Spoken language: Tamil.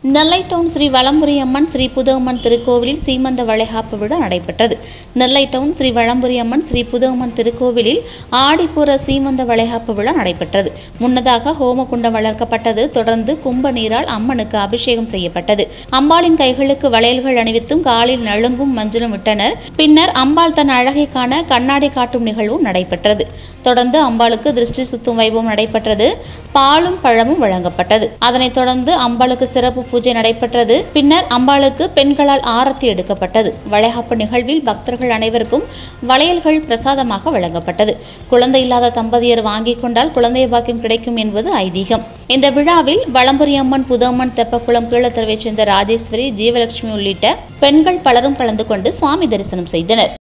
நெல்லை டவுன் ஸ்ரீ வலம்புரி அம்மன் ஸ்ரீ புதகம்மன் திருக்கோவிலில் சீமந்த வளைகாப்பு விழா நடைபெற்றது நெல்லை டவுன் ஸ்ரீ வலம்புரி அம்மன் ஸ்ரீ புதகம்மன் திருக்கோவிலில் ஆடிப்புற சீமந்த வளைகாப்பு விழா நடைபெற்றது முன்னதாக ஹோமகுண்டம் வளர்க்கப்பட்டது தொடர்ந்து கும்ப நீரால் அம்மனுக்கு அபிஷேகம் செய்யப்பட்டது அம்பாளின் கைகளுக்கு வளையல்கள் அணிவித்தும் காலில் நழுங்கும் மஞ்சளும் விட்டனர் பின்னர் அம்பாள் தன் அழகை காண கண்ணாடி காட்டும் நிகழ்வும் நடைபெற்றது தொடர்ந்து அம்பாளுக்கு திருஷ்டி சுத்தும் வைபவம் நடைபெற்றது பாலும் பழமும் வழங்கப்பட்டது அதனைத் தொடர்ந்து அம்பாளுக்கு சிறப்பு பூஜை நடைபெற்றது பின்னர் அம்பாளுக்கு பெண்களால் ஆரத்தி எடுக்கப்பட்டது வளைகாப்பு நிகழ்வில் பக்தர்கள் அனைவருக்கும் வளையல்கள் பிரசாதமாக வழங்கப்பட்டது குழந்தை இல்லாத தம்பதியர் வாங்கிக் கொண்டால் குழந்தை பாக்கியம் கிடைக்கும் என்பது ஐதீகம் இந்த விழாவில் வளம்புரி அம்மன் புதம்மன் தெப்பக்குளம் கீழத்தரவைச் சேர்ந்த ராஜேஸ்வரி ஜீவலட்சுமி உள்ளிட்ட பெண்கள் பலரும் கலந்து கொண்டு சுவாமி தரிசனம் செய்தனர்